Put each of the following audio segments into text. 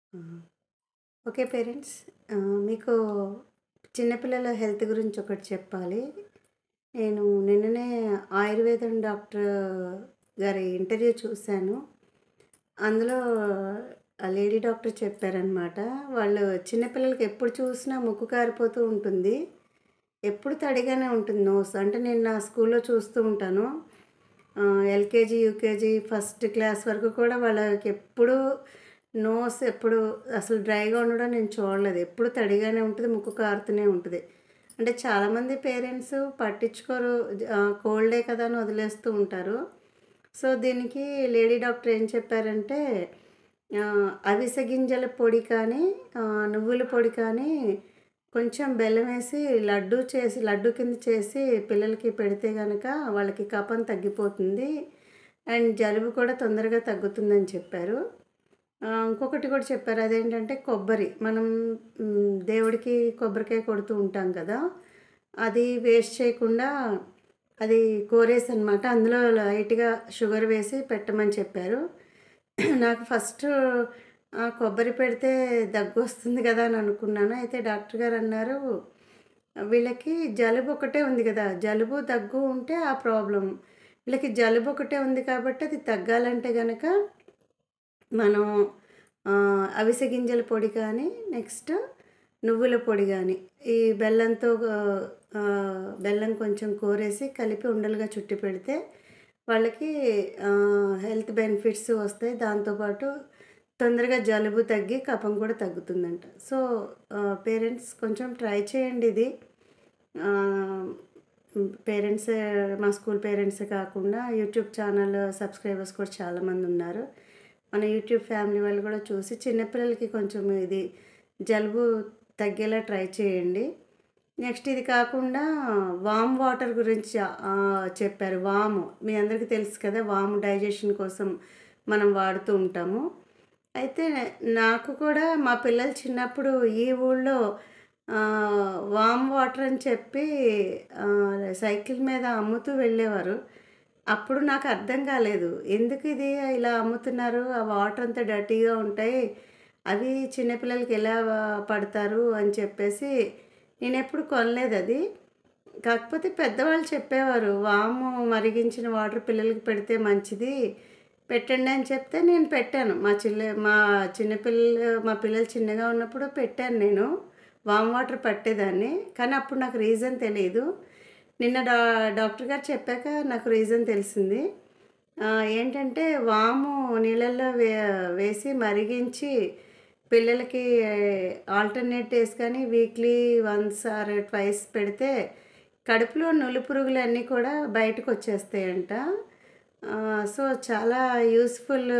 ఆహా! Okay parents. ఆహ్, మీకు చిన్న పిల్లల హెల్త్ గురించి ఒకటి చెప్పాలి. నేను నిన్ననే ఆయుర్వేదం డాక్టర్ గారి ఇంటర్వ్యూ చూసాను. అందులో ఆ లేడీ డాక్టర్ చెప్పారనమాట. వాళ్ళు చిన్న పిల్లలకి ఎప్పుడు చూసినా ముక్కు కారిపోతూ ఉంటుంది. ఎప్పుడు తడిగానే ఉంటుంది నోస్. అంటే నేను నా స్కూల్‌లో చూస్తూ ఉంటాను. ఆహ్, ఎల్‌కేజీ, యూకేజీ, ఫస్ట్ క్లాస్ వరకు కూడా వాళ్ళకెప్పుడూ నోస్ ఎప్పుడు అసలు డ్రైగా ఉండడం నేను చూడలేదు. ఎప్పుడు తడిగానే ఉంటది. ముక్కు కారుతూనే ఉంటది. అంటే చాలామంది పేరెంట్స్ పట్టించుకోరు. జ ఆహ్, కోల్డే కదా అని వదిలేస్తూ ఉంటారు. సో, దీనికి లేడీ డాక్టర్ ఏం చెప్పారంటే ఆహ్, అవిసె గింజల పొడి కానీ, ఆహ్, నువ్వుల పొడి కానీ కొంచెం బెల్లమేసి లడ్డూ చేసి లడ్డు కింద చేసి పిల్లలకి పెడితే గనక వాళ్ళకి కఫం తగ్గిపోతుంది. అండ్ జలుబు కూడా తొందరగా తగ్గుతుందని చెప్పారు. ఆహ్, ఇంకొకటి కూడా చెప్పారు. అదేంటంటే కొబ్బరి. మనం హ్మ్, దేవుడికి కొబ్బరికాయ కొడుతూ ఉంటాం కదా! అది వేస్ట్ చేయకుండా అది కోరేసనమాట. అందులో లైట్‌గా షుగర్ వేసి పెట్టమని చెప్పారు. నాకు ఫస్ట్ ఆహ్, కొబ్బరి పెడితే దగ్గొస్తుంది కదా అని అనుకున్నాను. అయితే డాక్టర్ గారు అన్నారు, వీళ్ళకి జలుబు ఒకటే ఉంది కదా! జలుబు, దగ్గు ఉంటే ఆ ప్రాబ్లమ్. వీళ్ళకి జలుబు ఒకటే ఉంది కాబట్టి అది తగ్గాలంటే గనక మనం ఆహ్, అవిసె గింజల పొడి కానీ, నెక్స్ట్ నువ్వుల పొడి గానీ, ఈ బెల్లంతో ఆహ్, ఆహ్, బెల్లం కొంచెం కోరేసి కలిపి ఉండలుగా చుట్టి పెడితే వాళ్ళకి ఆహ్, హెల్త్ బెనిఫిట్స్ వస్తాయి. దాంతో పాటు తొందరగా జలుబు తగ్గి కఫం కూడా తగ్గుతుందంట. సో, ఆహ్, పేరెంట్స్ కొంచెం ట్రై చేయండి ఇది. ఆహ్, హ్మ్, పేరెంట్సే మా స్కూల్ పేరెంట్సే కాకుండా యూట్యూబ్ ఛానల్ సబ్స్క్రైబర్స్ కూడా చాలామందున్నారు. మన యూట్యూబ్ ఫ్యామిలీ వాళ్ళు కూడా చూసి చిన్న పిల్లలకి కొంచెం ఇది జలుబు తగ్గేలా ట్రై చేయండి. నెక్స్ట్ ఇది కాకుండా వామ్ వాటర్ గురించి ఆహ్, చెప్పారు. వాము మీ అందరికీ తెలుసు కదా! వాము డైజెషన్ కోసం మనం వాడుతూ ఉంటాము. అయితే నాకు కూడా మా పిల్లలు చిన్నప్పుడు ఈ ఊళ్ళో ఆహ్, వామ్ వాటర్ అని చెప్పి ఆహ్, సైకిల్ మీద అమ్ముతూ వెళ్ళేవారు. అప్పుడు నాకు అర్థం కాలేదు. ఎందుకు ఇది ఇలా అమ్ముతున్నారు? ఆ వాటర్ అంతా డర్టీగా ఉంటాయి. అవి చిన్న పిల్లలకి ఎలా పడతారు అని చెప్పేసి నేనెప్పుడు కొనలేదది. కాకపోతే పెద్దవాళ్ళు చెప్పేవారు. వాము మరిగించిన వాటర్ పిల్లలకి పెడితే మంచిది. పెట్టండి అని చెప్తే నేను పెట్టాను. మా చిల్లె మా చిన్న పిల్లలు మా పిల్లలు చిన్నగా ఉన్నప్పుడు పెట్టాను నేను. వామ్ వాటర్ పట్టేదాన్ని. కానీ అప్పుడు నాకు రీజన్ తెలీదు. నిన్న డా డాక్టర్ గారు చెప్పాక నాకు రీజన్ తెలిసింది. ఆహ్, ఏంటంటే వాము నీళ్ళల్లో వే వేసి మరిగించి పిల్లలకి ఆల్టర్‌నేట్ డేస్ కానీ వీక్లీ వన్స్ ఆర్ ట్వైస్ పెడితే కడుపులో నులిపురుగులన్నీ కూడా బయటకొచ్చేస్తాయంట. ఆహ్, సో, చాలా యూజ్‌ఫుల్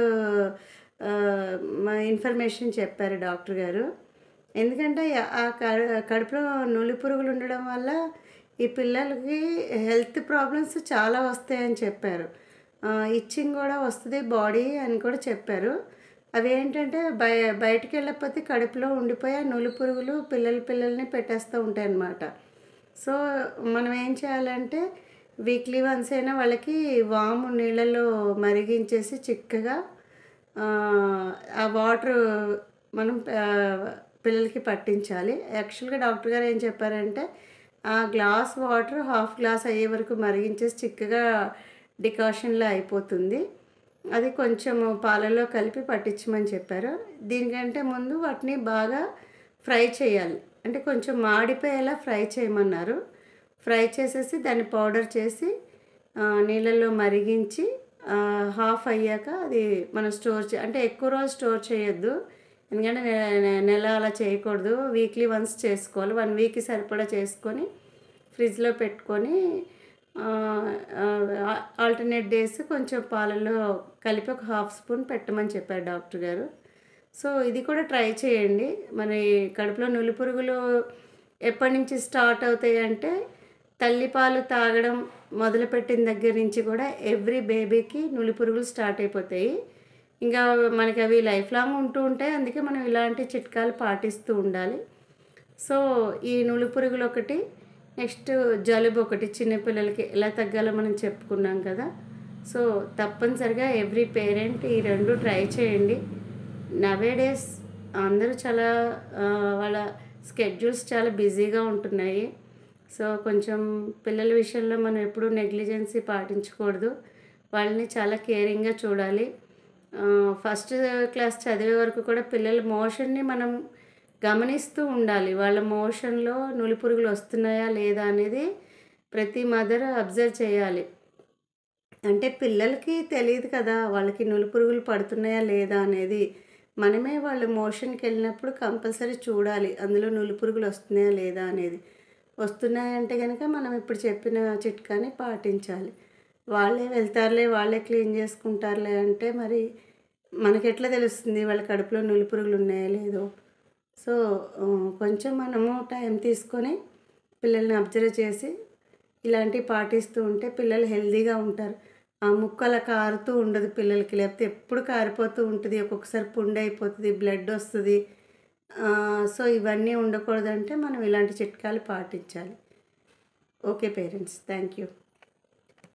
ఆహ్, మ ఇన్ఫర్మేషన్ చెప్పారు డాక్టర్ గారు. ఎందుకంటే ఆ క కడుపులో నులిపురుగులు ఉండడం వల్ల ఈ పిల్లలకి హెల్త్ ప్రాబ్లమ్స్ చాలా వస్తాయని చెప్పారు. ఆహ్, ఇచ్చింగ్ కూడా వస్తది బాడీ అని కూడా చెప్పారు. అవేంటంటే బయ బయటికెళ్ళకపోతే కడుపులో ఉండిపోయి ఆ నులిపురుగులు పిల్లల పిల్లల్ని పెట్టేస్తూ ఉంటాయన్నమాట. సో, మనం ఏం చేయాలంటే వీక్లీ వన్స్ అయినా వాళ్ళకి వాము నీళ్ళలో మరిగించేసి చిక్కగా ఆహ్, ఆ వాటరు మనం ఆహ్, పిల్లలకి పట్టించాలి. యాక్చువల్‌గా డాక్టర్ గారు ఏం చెప్పారంటే ఆ గ్లాస్ వాటర్ హాఫ్ గ్లాస్ అయ్యే వరకు మరిగించేసి చిక్కగా డికాషన్‌లా అయిపోతుంది. అది కొంచెం పాలలో కలిపి పట్టించమని చెప్పారు. దీనికంటే ముందు వాటిని బాగా ఫ్రై చేయాలి. అంటే కొంచెం మాడిపోయేలా ఫ్రై చేయమన్నారు. ఫ్రై చేసేసి దాన్ని పౌడర్ చేసి ఆహ్, నీళ్ళల్లో మరిగించి ఆహ్, హాఫ్ అయ్యాక అది మనం స్టోర్ చే అంటే ఎక్కువ రోజులు స్టోర్ చేయొద్దు. ఎందుకంటే నె నె నెల అలా చేయకూడదు. వీక్లీ వన్స్ చేసుకోవాలి. 1 వీక్‌కి సరిపడా చేసుకొని ఫ్రిడ్జ్‌లో పెట్టుకొని ఆహ్, ఆహ్, ఆల్టర్‌నేట్ డేస్ కొంచెం పాలలో కలిపి ఒక హాఫ్ స్పూన్ పెట్టమని చెప్పారు డాక్టర్ గారు. సో, ఇది కూడా ట్రై చేయండి. మరి కడుపులో నులిపురుగులు ఎప్పటినుంచి స్టార్ట్ అవుతాయంటే తల్లిపాలు తాగడం మొదలుపెట్టిన దగ్గర నుంచి కూడా ఎవ్రీ బేబీకి నులిపురుగులు స్టార్ట్ అయిపోతాయి. ఇంకా మనకి అవి లైఫ్ లాంగ్ ఉంటూ ఉంటాయి. అందుకే మనం ఇలాంటి చిట్కాలు పాటిస్తూ ఉండాలి. సో, ఈ నులిపురుగులు ఒకటి, నెక్స్ట్ జలుబు ఒకటి చిన్న పిల్లలకి ఎలా తగ్గాలో మనం చెప్పుకున్నాం కదా! సో, తప్పనిసరిగా ఎవ్రీ పేరెంట్ ఈ 2 ట్రై చేయండి. నవేడేస్ అందరూ చాలా ఆ, వాళ్ళ స్కెడ్యూల్స్ చాలా బిజీగా ఉంటున్నాయి సో కొంచెం పిల్లల విషయంలో మనం ఎప్పుడూ నెగ్లిజెన్సీ పాటించకూడదు వాళ్ళని చాలా కేరింగ్గా చూడాలి ఆ, ఫస్ట్ క్లాస్ చదివే వరకు కూడా పిల్లల మోషన్ని మనం గమనిస్తూ ఉండాలి వాళ్ళ మోషన్లో నులి పురుగులు వస్తున్నాయా లేదా అనేది ప్రతి మదర్ అబ్జర్వ్ చేయాలి అంటే పిల్లలకి తెలియదు కదా వాళ్ళకి నులి పురుగులు పడుతున్నాయా లేదా అనేది మనమే వాళ్ళ మోషన్కి వెళ్ళినప్పుడు కంపల్సరీ చూడాలి అందులో నులి పురుగులు వస్తున్నాయా లేదా అనేది వస్తున్నాయంటే కనుక మనం ఇప్పుడు చెప్పిన చిట్కాని పాటించాలి వాళ్ళే వెళ్తారులే వాళ్ళే క్లీన్ చేసుకుంటారులే అంటే మరి మనకి ఎట్లా తెలుస్తుంది వాళ్ళ కడుపులో నులి పురుగులు ఉన్నాయో లేదో సో ఆ, కొంచెం మనము టైం తీసుకొని పిల్లల్ని అబ్జర్వ్ చేసి ఇలాంటివి పాటిస్తూ ఉంటే పిల్లలు హెల్తీగా ఉంటారు ఆ ముక్కు అలా కారుతూ ఉండదు పిల్లలకి లేకపోతే ఎప్పుడు కారిపోతూ ఉంటుంది ఒక్కొక్కసారి పుండు అయిపోతుంది బ్లడ్ వస్తుంది ఆ, సో ఇవన్నీ ఉండకూడదంటే మనం ఇలాంటి చిట్కాలు పాటించాలి ఓకే పేరెంట్స్ థ్యాంక్ యూ